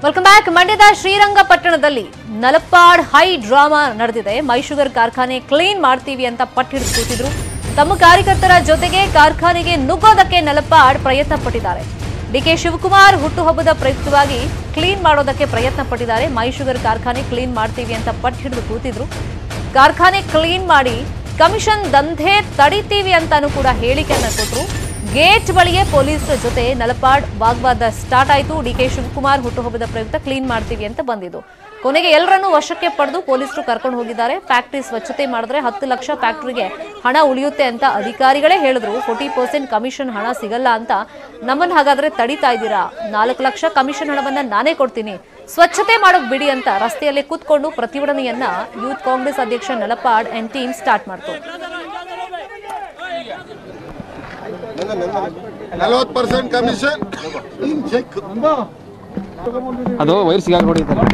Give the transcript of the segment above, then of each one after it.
welcome back ಮಂಡ್ಯದ ಶ್ರೀರಂಗಪಟ್ಟಣದಲ್ಲಿ Nalapad high drama ನಡೆದಿದೆ ಮೈಶುಗರ್ ಕಾರ್ಖಾನೆ ಕ್ಲೀನ್ ಮಾಡ್ತೀವಿ ಅಂತ ಪಟ್ಟು ಹಿಡಿದು ಕೂತಿದ್ರು ತಮ್ಮ ಕಾರ್ಯಕರ್ತರ ಜೊತೆಗೆ ಕಾರ್ಖಾನೆಗೆ ನುಗ್ಗೋದಕ್ಕೆ ನಲಪಾಡ್ ಪ್ರಯತ್ನ ಪಟ್ಟಿದ್ದಾರೆ ಡಿಕೆ ಶಿವಕುಮಾರ್ ಹುಟ್ಟುಹಬ್ಬದ ಪ್ರಯುಕ್ತವಾಗಿ ಕ್ಲೀನ್ ಮಾಡೋದಕ್ಕೆ ಪ್ರಯತ್ನ ಪಟ್ಟಿದ್ದಾರೆ ಮೈಶುಗರ್ ಕಾರ್ಖಾನೆ ಕ್ಲೀನ್ ಮಾಡ್ತೀವಿ ಅಂತ ಪಟ್ಟು ಹಿಡಿದು ಕೂತಿದ್ರು ಕಾರ್ಖಾನೆ ಕ್ಲೀನ್ ಮಾಡಿ ಕಮಿಷನ್ ದಂಧೆ ತಡಿತೀವಿ ಅಂತಾನೂ ಕೂಡ ಹೇಳಿಕೆಯನ್ನ ಕೊಟ್ಟರು ಗೇಟ್ ಬಳಿಯೇ ಪೊಲೀಸರ ಜೊತೆ ನಲಪಾಡ್ ವಾಗ್ವಾದ ಸ್ಟಾರ್ಟ್ ಆಯಿತು ಡಿಕೆ ಶಿವಕುಮಾರ್ ಹುಟ್ಟುಹಬ್ಬದ ಪ್ರಯುಕ್ತ ಕ್ಲೀನ್ ಮಾಡ್ತೀವಿ ಅಂತ ಬಂದಿದ್ದು ಕೊನೆಗೆ ಎಲ್ಲರನ್ನೂ ವಶಕ್ಕೆ ಪಡೆದು ಪೊಲೀಸರು ಕರ್ಕೊಂಡು ಹೋಗಿದ್ದಾರೆ ಫ್ಯಾಕ್ಟರಿ ಸ್ವಚ್ಛತೆ ಮಾಡಿದ್ರೆ ಹತ್ತು ಲಕ್ಷ ಫ್ಯಾಕ್ಟರಿಗೆ ಹಣ ಉಳಿಯುತ್ತೆ ಅಂತ ಅಧಿಕಾರಿಗಳೇ ಹೇಳಿದ್ರು ಫೋರ್ಟಿ ಪರ್ಸೆಂಟ್ ಕಮಿಷನ್ ಹಣ ಸಿಗಲ್ಲ ಅಂತ ನಮ್ಮನ್ನ ಹಾಗಾದ್ರೆ ತಡಿತಾ ಇದ್ದೀರಾ ನಾಲ್ಕು ಲಕ್ಷ ಕಮಿಷನ್ ಹಣವನ್ನ ನಾನೇ ಕೊಡ್ತೀನಿ ಸ್ವಚ್ಛತೆ ಮಾಡೋಕ್ ಬಿಡಿ ಅಂತ ರಸ್ತೆಯಲ್ಲೇ ಕೂತ್ಕೊಂಡು ಪ್ರತಿಭಟನೆಯನ್ನ ಯೂತ್ ಕಾಂಗ್ರೆಸ್ ಅಧ್ಯಕ್ಷ ನಲಪಾಡ್ ಅಂಡ್ ಟೀಮ್ ಸ್ಟಾರ್ಟ್ ಮಾಡ್ತು ನಲವತ್ತು ಪರ್ಸೆಂಟ್ ಕಮಿಷನ್ ಚೆಕ್ ಅದು ವೈರ್ ಸಿಗಾಕ್ ಹೊಡಿತಾರೆ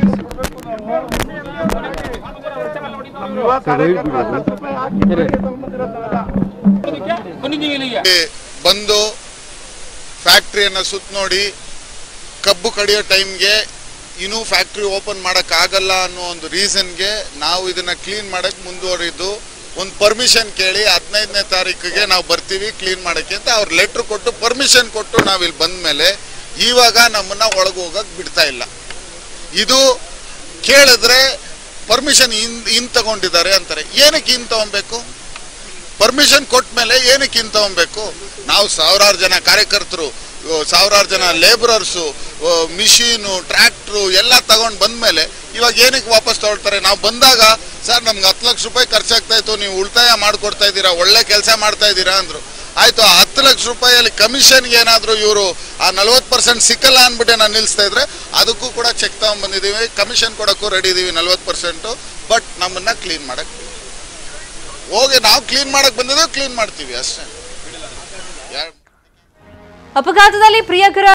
ಬಂದು ಫ್ಯಾಕ್ಟ್ರಿಯನ್ನ ಸುತ್ತ ನೋಡಿ ಕಬ್ಬು ಕಡಿಯೋ ಟೈಮ್ಗೆ ಇನ್ನೂ ಫ್ಯಾಕ್ಟ್ರಿ ಓಪನ್ ಮಾಡಕ್ ಆಗಲ್ಲ ಅನ್ನೋ ಒಂದು ರೀಸನ್ಗೆ ನಾವು ಇದನ್ನ ಕ್ಲೀನ್ ಮಾಡಕ್ ಮುಂದುವರಿದು ಒಂದು ಪರ್ಮಿಷನ್ ಕೇಳಿ ಹದಿನೈದನೇ ತಾರೀಕಿಗೆ ನಾವು ಬರ್ತೀವಿ ಕ್ಲೀನ್ ಮಾಡಕ್ಕೆ ಅಂತ ಅವ್ರು ಲೆಟ್ರ್ ಕೊಟ್ಟು ಪರ್ಮಿಷನ್ ಕೊಟ್ಟು ನಾವು ಇಲ್ಲಿ ಬಂದ್ಮೇಲೆ ಇವಾಗ ನಮ್ಮನ್ನ ಒಳಗೆ ಹೋಗಕ್ ಬಿಡ್ತಾ ಇಲ್ಲ ಇದು ಕೇಳಿದ್ರೆ ಪರ್ಮಿಷನ್ ಇನ್ ಇನ್ ತಗೊಂಡಿದ್ದಾರೆ ಅಂತಾರೆ ಏನಕ್ಕೆ ಇನ್ ತಗೊಬೇಕು ಪರ್ಮಿಷನ್ ಕೊಟ್ಟ ಮೇಲೆ ಏನಕ್ಕೆ ಇನ್ ತಗೊಬೇಕು ನಾವು ಸಾವಿರಾರು ಜನ ಕಾರ್ಯಕರ್ತರು ಆ, ಸಾವಿರಾರು ಜನ ಲೇಬರರ್ಸು ಮಿಷಿನು ಟ್ರ್ಯಾಕ್ಟ್ರು ಎಲ್ಲ ತಗೊಂಡು ಬಂದ್ಮೇಲೆ ಇವಾಗ ಏನಕ್ಕೆ ವಾಪಸ್ ತಗೊಳ್ತಾರೆ ನಾವು ಬಂದಾಗ ಸರ್ ನಮ್ಗೆ ಹತ್ತು ಲಕ್ಷ ರೂಪಾಯಿ ಖರ್ಚಾಗ್ತಾ ಇತ್ತು ನೀವು ಉಳಿತಾಯ ಮಾಡ್ಕೊಡ್ತಾ ಇದ್ದೀರಾ ಒಳ್ಳೆ ಕೆಲಸ ಮಾಡ್ತಾ ಇದ್ದೀರಾ ಅಂದ್ರು ಆಯ್ತು ಆ ಹತ್ತು ಲಕ್ಷ ರೂಪಾಯಿಯಲ್ಲಿ ಕಮಿಷನ್ಗೆ ಏನಾದರೂ ಇವರು ಆ ನಲ್ವತ್ತು ಪರ್ಸೆಂಟ್ ಸಿಕ್ಕಲ್ಲ ಅಂದ್ಬಿಟ್ಟೆ ನಾನು ನಿಲ್ಲಿಸ್ತಾ ಇದ್ರೆ ಅದಕ್ಕೂ ಕೂಡ ಚೆಕ್ ತಗೊಂಡ್ ಬಂದಿದ್ದೀವಿ ಕಮಿಷನ್ ಕೊಡೋಕ್ಕೂ ರೆಡಿ ಇದೀವಿ ನಲ್ವತ್ತು ಪರ್ಸೆಂಟು ಬಟ್ ನಮ್ಮನ್ನ ಕ್ಲೀನ್ ಮಾಡಕ್ ಹೋಗಿ ನಾವು ಕ್ಲೀನ್ ಮಾಡಕ್ ಬಂದಿದ್ದೇವೆ ಕ್ಲೀನ್ ಮಾಡ್ತೀವಿ ಅಷ್ಟೇ ಯಾ- ಅಪಘಾತದಲ್ಲಿ ಪ್ರಿಯಕರ